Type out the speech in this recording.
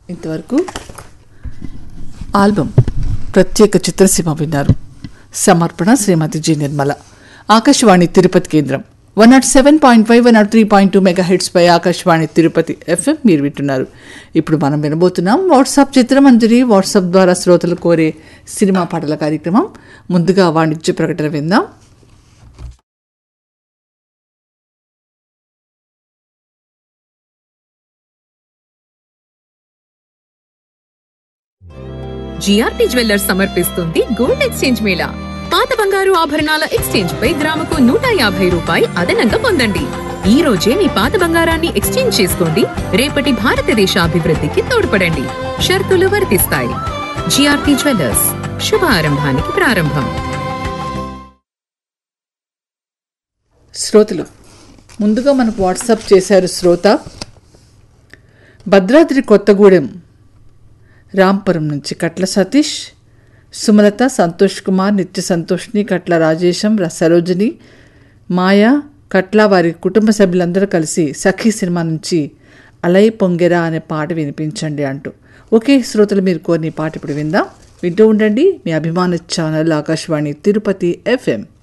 ఇంతవరకు ఆల్బమ్ ప్రత్యేక చిత్రసీమ విన్నారు సమర్పణ శ్రీమతి జి నిర్మల ఆకాశవాణి తిరుపతి కేంద్రం one not seven point five one not three point two megahertz పై ఆకాశవాణి తిరుపతి ఎఫ్ఎం మీరు వింటున్నారు ఇప్పుడు మనం వినబోతున్నాం వాట్సాప్ చిత్రమంజరి వాట్సాప్ ద్వారా శ్రోతలు కోరే సినిమా పాటల కార్యక్రమం ముందుగా వాణిజ్య ప్రకటన విందాం జిఆర్పి జ్యువెల్లర్స్ సమర్పిస్తుంది గోల్డ్ ఎక్స్చేంజ్ మేళా పాత బంగారు ఆభరణాల ఎక్స్చేంజ్ పై గ్రాముకు నూట యాభై రూపాయి అదనంగా పొందండి ఈ రోజే మీ పాత బంగారాన్ని ఎక్స్చేంజ్ చేసుకోండి రేపటి భారతదేశ అభివృద్ధికి తోడ్పడండి షరతులు వర్తిస్తాయి జిఆర్పి జ్యువెల్లర్స్ శుభారంభానికి ప్రారంభం శ్రోతలు ముందుగా మనకు వాట్సాప్ చేశారు శ్రోత భద్రాద్రి కొత్తగూడెం రాంపురం నుంచి కట్ల సతీష్ సుమలత సంతోష్ కుమార్ నిత్య సంతోష్ని కట్ల రాజేశం ర- సరోజిని మాయా కట్ల వారి కుటుంబ సభ్యులందరూ కలిసి సఖీ సినిమా నుంచి అలై పొంగెరా అనే పాట వినిపించండి అంటూ ఓకే శ్రోతలు మీరు కోరిన ఈ పాట ఇప్పుడు విందాం వింటూ ఉండండి మీ అభిమాన ఛానల్ ఆకాశవాణి తిరుపతి ఎఫ్ఎం